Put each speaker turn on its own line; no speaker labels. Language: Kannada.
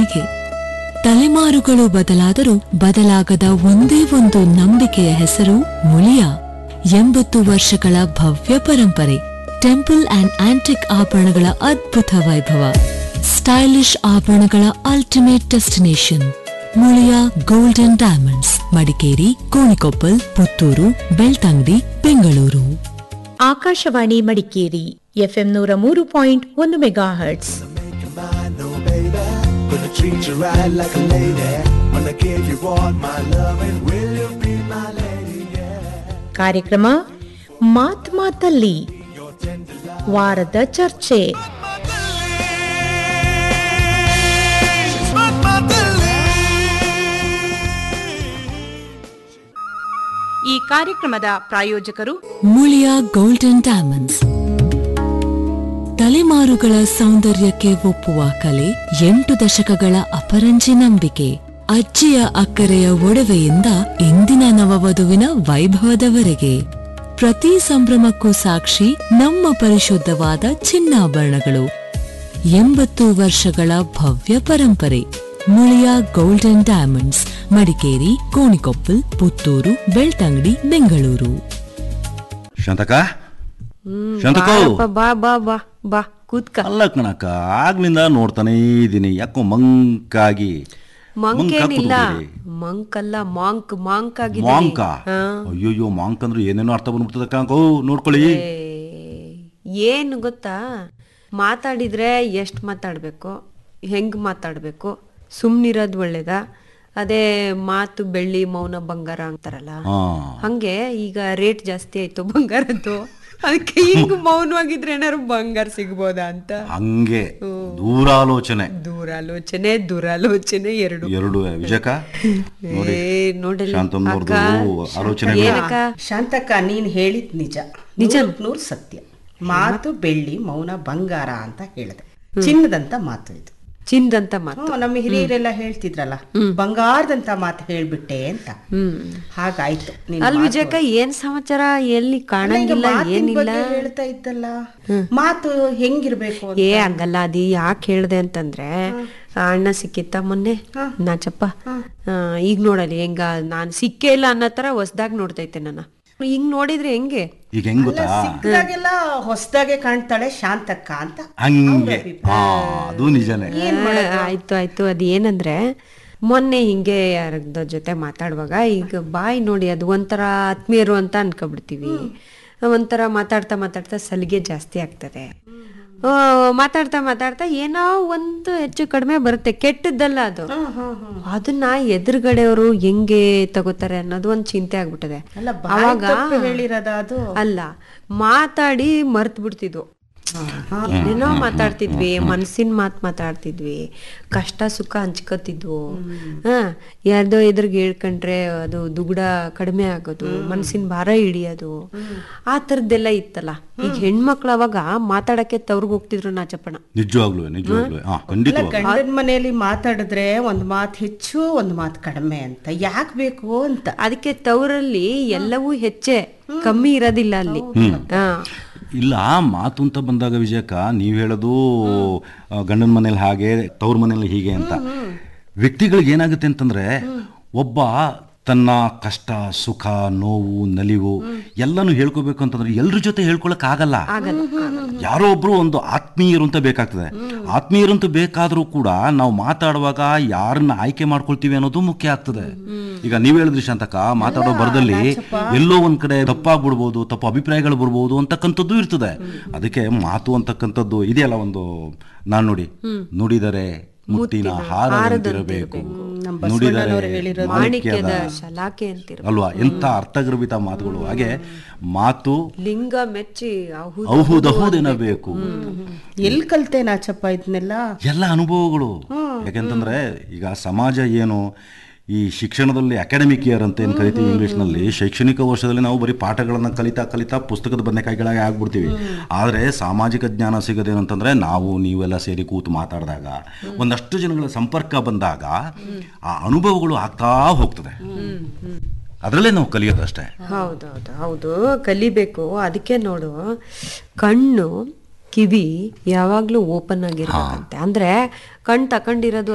ಬೆಳವಣಿಗೆ ತಲೆಮಾರುಗಳು ಬದಲಾದರೂ ಬದಲಾಗದ ಒಂದೇ ಒಂದು ನಂಬಿಕೆಯ ಹೆಸರು ಮುಳಿಯ ಎಂಬತ್ತು ವರ್ಷಗಳ ಭವ್ಯ ಪರಂಪರೆ ಟೆಂಪಲ್ ಅಂಡ್ ಆಂಟಿಕ್ ಆಭರಣಗಳ ಅದ್ಭುತ ವೈಭವ ಸ್ಟೈಲಿಶ್ ಆಭರಣಗಳ ultimate destination Muliya golden diamonds Madikeri Konikoppal Puttur Belthangady Bengaluru
Akashvani Madikeri FM ನೂರ ಮೂರು ಪಾಯಿಂಟ್ ಒಂದು megahertz
mine, no baby. Gonna treat you right like a lady. Wanna give you all my loving. Will you be my lady? Yeah.
ಕಾರ್ಯಕ್ರಮ ಮಾತ್ ಮಾತಲ್ಲಿ ವಾರದ ಚರ್ಚೆ
ಈ ಕಾರ್ಯಕ್ರಮದ ಪ್ರಾಯೋಜಕರು
ಮುಳಿಯ ಗೋಲ್ಡನ್ ಡೈಮಂಡ್ಸ್ ತಲೆಮಾರುಗಳ ಸೌಂದರ್ಯಕ್ಕೆ ಒಪ್ಪುವ ಕಲೆ ಎಂಟು ದಶಕಗಳ ಅಪರಂಜಿ ನಂಬಿಕೆ ಅಜ್ಜಿಯ ಅಕ್ಕರೆಯ ಒಡವೆಯಿಂದ ಇಂದಿನ ನವವಧುವಿನ ವೈಭವದವರೆಗೆ ಪ್ರತಿ ಸಂಭ್ರಮಕ್ಕೂ ಸಾಕ್ಷಿ ನಮ್ಮ ಪರಿಶುದ್ಧವಾದ ಚಿನ್ನಾಭರಣಗಳು ಎಂಬತ್ತು ವರ್ಷಗಳ ಭವ್ಯ ಪರಂಪರೆ ಮುಳಿಯ ಗೋಲ್ಡನ್ ಡೈಮಂಡ್ಸ್ ಮಡಿಕೇರಿ ಕೋಣಿಕೊಪ್ಪಲ್ ಪುತ್ತೂರು ಬೆಳ್ತಂಗಡಿ ಬೆಂಗಳೂರು
ಶಾಂತಕ ಶಾಂತಕೋ
ಬಾರಪ್ಪ, ಬಾ ಬಾ ಬಾ ಬಾ ಕೂತ್ಕ
ಅಲ್ಲ ಕಣಕ್ಕ ಆಗ್ಲಿಂದ ನೋಡ್ತಾನೇ ಇದೀನಿ ಯಾಕೋ ಮಂಕಾಗಿ
ಮಂಕೇನಿಲ್ಲ
ಮಂಕಾಗ್ಬಿಟ್ಟಿದೆ.
ಮಂಕಲ್ಲ ಮಾಂಕ್ ಮಾಂಕ್ ಆಗಿದೆ
ಮಾಂಕ ಅಯ್ಯೋಯ್ಯೋ ಮಾಂಕ್ ಅಂದ್ರೆ ಏನೇನೋ ಅರ್ಥ ಬಂದ್ಬಿಡ್ತದ ಕಣಕೋ ನೋಡ್ಕೊಳ್ಳಿ
ಏನು ಗೊತ್ತಾ ಮಾತಾಡಿದ್ರೆ ಎಷ್ಟು ಮಾತಾಡಬೇಕು ಹೆಂಗ್ ಮಾತಾಡಬೇಕು ಸುಮ್ಮನಿರೋದು ಒಳ್ಳೇದಾ ಅದೇ ಮಾತು ಬೆಳ್ಳಿ ಮೌನ ಬಂಗಾರ ಅಂತಾರಲ್ಲ
ಹಾ
ಹಂಗೆ ಈಗ ರೇಟ್ ಜಾಸ್ತಿ ಆಯ್ತು ಬಂಗಾರದ್ದು ಅದಕ್ಕೆ ಹಿಂಗ್ ಮೌನವಾಗಿದ್ರೆ ಏನಾದ್ರು ಬಂಗಾರ ಸಿಗ್ಬೋದಾ ಅಂತ
ಹಂಗೆ ದೂರಾಲೋಚನೆ
ದೂರಾಲೋಚನೆ ದುರಾಲೋಚನೆ ಎರಡು
ಎರಡು ವಿಜಯಕ ನೋಡಿ
ಏ, ನೋಡಲ್ಲಿ
ಶಾಂತಮ್ಮನವ್ರದ್ದು
ಅಕ್ಕ,
ಆಲೋಚನೆ
ಏನಕ್ಕ
ಶಾಂತಕ್ಕ ನೀನ್ ಹೇಳಿದ್ ನಿಜ
ನಿಜ.
ನೂರು ಸತ್ಯ ಮಾತು ಬೆಳ್ಳಿ ಮೌನ ಬಂಗಾರ ಅಂತ ಹೇಳಿದೆ ಚಿನ್ನದಂತ ಮಾತು ಇದು
ಚಿಂದಂತ ಮಾತು
ಹ್ಮ್, ನಮ್ಮ ಹಿರಿಯರೆಲ್ಲ ಹೇಳ್ತಿದ್ರಲ್ಲ ಬಂಗಾರದಂತ ಮಾತು ಹೇಳ್ಬಿಟ್ಟೆ ಅಂತ ಹಾಗಾಯ್ತು ನಿನ್
ಅಲ್
ಮಾತು.
ವಿಜಯಕ್ಕ ಏನ್ ಸಮಾಚಾರ ಎಲ್ಲಿ
ಅಲ್ಲ, ಈಗ
ಕಾಣಂಗಿಲ್ಲ
ಮಾತಿನ್
ಏನಿಲ್ಲ
ಬಗ್ಗೆ ಹೇಳ್ತಾ ಇದ್ದಲ್ಲ ಮಾತು ಹೆಂಗಿರ್ಬೇಕು ಅಂತ
ಏ ಹಂಗಲ್ಲ ಅದಿ ಯಾಕೆ ಹೇಳ್ದೆ ಅಂತಂದ್ರೆ ಆ ಅಣ್ಣ ಸಿಕ್ಕಿತ್ತ ಮೊನ್ನೆ ನಾಚಪ್ಪ ಆ, ಈಗ ನೋಡಲಿ ಹೆಂಗ ನಾನ್ ಸಿಕ್ಕೇ ಇಲ್ಲ ಅನ್ನೋ ತರ ಹೊಸ್ದಾಗ್ ನೋಡ್ತೈತೆ ನನ್ನ ಹಿಂಗ್ ನೋಡಿದ್ರೆ ಹೆಂಗೆ
ಈಗ ಹೆಂಗ್ ಗೊತ್ತಾ
ಸಿಕ್ಕದಾಗೆಲ್ಲ ಹೊಸದಾಗೆ ಕಾಣ್ತಾಳೆ ಶಾಂತಕ್ಕ ಅಂತ
ಹಂಗೆ ಹಾ ಅದು ನಿಜನೇ
ಆ, ಆಯ್ತು ಆಯ್ತು ಅದ್ ಏನಂದ್ರೆ ಮೊನ್ನೆ ಹಿಂಗೆ ಯಾರದ ಜೊತೆ ಮಾತಾಡುವಾಗ ಈಗ ಬಾಯಿ ನೋಡಿ ಅದು ಒಂಥರ ಆತ್ಮೀಯರು ಅಂತ ಅನ್ಕೊಬಿಡ್ತೀವಿ ಒಂಥರ ಮಾತಾಡ್ತಾ ಮಾತಾಡ್ತಾ ಸಲಿಗೆ ಜಾಸ್ತಿ ಆಗ್ತದೆ ಆ, ಮಾತಾಡ್ತಾ ಮಾತಾಡ್ತಾ ಏನೋ ಒಂದು ಹೆಚ್ಚು ಕಡಿಮೆ ಬರುತ್ತೆ ಕೆಟ್ಟದ್ದಲ್ಲ ಅದು ಅದನ್ನ ಎದುರುಗಡೆಯವರು ಹೆಂಗೆ ತಗೋತಾರೆ ಅನ್ನೋದು ಒಂದ್ ಚಿಂತೆ ಆಗ್ಬಿಟ್ಟದೆ
ಅಲ್ಲ ಬಾಯಿ ತಪ್ಪು ಹೇಳಿರೋದ ಅದು
ಅಲ್ಲ ಮಾತಾಡಿ ಮರ್ತ್ ಬಿಡ್ತಿದ್ವು ಏನೇನೋ ಮಾತಾಡ್ತಿದ್ವಿ ಮನ್ಸಿನ ಮಾತ್ ಮಾತಾಡ್ತಿದ್ವಿ ಕಷ್ಟ ಸುಖ ಹಂಚ್ಕೊತಿದ್ವು ಹ ಯಾರ್ದೋ ಎದುರಿಗೆ ಹೇಳ್ಕೊಂಡ್ರೆ ಅದು ದುಗುಡ ಕಡಿಮೆ ಆಗೋದು ಮನ್ಸಿನ ಭಾರ ಹಿಡಿಯೋದು ಆ ತರದ್ದೆಲ್ಲ ಇತ್ತಲ್ಲ ಈಗ ಹೆಣ್ಮಕ್ಳು ಅವಾಗ ಮಾತಾಡಕ್ಕೆ ತವ್ರಿಗೆ ಹೋಗ್ತಿದ್ರು ನಾಚಪ್ಪಣ
ನಿಜವಾಗ್ಲೂ ನಿಜವಾಗ್ಲೂ ಹಾ ಖಂಡಿತವಾಗ್ಲೂ
ಗಂಡನ ಮನೆಯಲ್ಲಿ ಮಾತಾಡಿದ್ರೆ ಒಂದ್ ಮಾತು ಹೆಚ್ಚು ಒಂದ್ ಮಾತು ಕಡಿಮೆ ಅಂತ ಯಾಕೆ ಬೇಕು ಅಂತ
ಅದಕ್ಕೆ ತವರಲ್ಲಿ ಎಲ್ಲವೂ ಹೆಚ್ಚೆ ಕಮ್ಮಿ ಇರೋದಿಲ್ಲ ಅಲ್ಲಿ ಹಾ
ಇಲ್ಲ ಮಾತು ಅಂತ ಬಂದಾಗ ವಿಜಯಕ್ಕ ನೀವು ಹೇಳೋದು ಆ, ಗಂಡನ ಮನೇಲಿ ಹಾಗೆ ತವ್ರ ಮನೇಲಿ ಹೀಗೆ ಅಂತ ವ್ಯಕ್ತಿಗಳಿಗೆ ಏನಾಗುತ್ತೆ ಅಂತಂದ್ರೆ ಒಬ್ಬ ತನ್ನ ಕಷ್ಟ ಸುಖ ನೋವು ನಲಿವು ಎಲ್ಲಾನು ಹೇಳ್ಕೋಬೇಕು ಅಂತಂದ್ರೆ ಎಲ್ರ ಜೊತೆ ಹೇಳ್ಕೊಳಕ್ ಆಗಲ್ಲ ಯಾರೋ ಒಬ್ರು ಒಂದು ಆತ್ಮೀಯರು ಅಂತ ಬೇಕಾಗ್ತದೆ ಆತ್ಮೀಯರು ಅಂತ ಬೇಕಾದ್ರೂ ಕೂಡ ನಾವು ಮಾತಾಡುವಾಗ ಯಾರನ್ನ ಆಯ್ಕೆ ಮಾಡ್ಕೊಳ್ತೀವಿ ಅನ್ನೋದು ಮುಖ್ಯ ಆಗ್ತದೆ ಈಗ ನೀವ್ ಹೇಳಿದ್ರಿ ಶಾಂತಕ ಮಾತಾಡೋ ಬರದಲ್ಲಿ ಎಲ್ಲೋ ಒಂದ್ ಕಡೆ ತಪ್ಪಾಗ್ಬಿಡ್ಬೋದು ತಪ್ಪು ಅಭಿಪ್ರಾಯಗಳು ಬರ್ಬೋದು ಅಂತಕ್ಕಂಥದ್ದು ಇರ್ತದೆ ಅದಕ್ಕೆ ಮಾತು ಅಂತಕ್ಕಂಥದ್ದು ಇದೆಯಲ್ಲ ಒಂದು ನಾನ್ ನೋಡಿ ನುಡಿದರೆ ಮುತ್ತಿನ ಹಾರದಂತಿರಬೇಕು ನುಡಿದರೆ
ಮಾಣಿಕ್ಯದ
ಮಾಣಿಕ್ಯದ
ಶಲಾಕೆ ಅಂತಿರು
ಅಲ್ವಾ ಎಂತ ಅರ್ಥಗರ್ಭಿತ ಮಾತುಗಳು ಹಾಗೆ ಮಾತು
ಲಿಂಗ ಮೆಚ್ಚಿ ಅಹು
ಅಹುದಹುದೆನಬೇಕು
ಎಲ್ ಕಲ್ತೆ ನಾಚಪ್ಪ ಇದನ್ನೆಲ್ಲ
ಎಲ್ಲ ಅನುಭವಗಳು ಯಾಕೆಂತಂದ್ರೆ ಈಗ ಸಮಾಜ ಏನು ಈ ಶಿಕ್ಷಣದಲ್ಲಿ ಅಕಾಡೆಮಿಕ್ ಇಯರ್ ಅಂತ ಏನು ಕರಿತೀವಿ ಇಂಗ್ಲೀಷ್ನಲ್ಲಿ ಶೈಕ್ಷಣಿಕ ವರ್ಷದಲ್ಲಿ ನಾವು ಬರೀ ಪಾಠಗಳನ್ನ ಕಲಿತಾ ಕಲಿತಾ ಪುಸ್ತಕದ ಬದನೆಕಾಯಿಗಳಾಗಿ ಆಗ್ಬಿಡ್ತೀವಿ ಆದರೆ ಸಾಮಾಜಿಕ ಜ್ಞಾನ ಸಿಗೋದೇನಂತಂದ್ರೆ ನಾವು ನೀವೆಲ್ಲ ಸೇರಿ ಕೂತು ಮಾತಾಡಿದಾಗ ಒಂದಷ್ಟು ಜನಗಳ ಸಂಪರ್ಕ ಬಂದಾಗ ಆ ಅನುಭವಗಳು ಆಗ್ತಾ ಹೋಗ್ತದೆ ಅದರಲ್ಲೇ ನಾವು ಕಲಿಯೋದು ಅಷ್ಟೇ
ಹೌದೌದು ಹೌದು ಕಲಿಬೇಕು ಅದಕ್ಕೆ ನೋಡು ಕಣ್ಣು ಕಿವಿ ಯಾವಾಗ್ಲೂ ಓಪನ್ ಆಗಿರ್ಬೇಕಂತೆ ಅಂದ್ರೆ ಕಣ್ ತಕೊಂಡಿರೋದು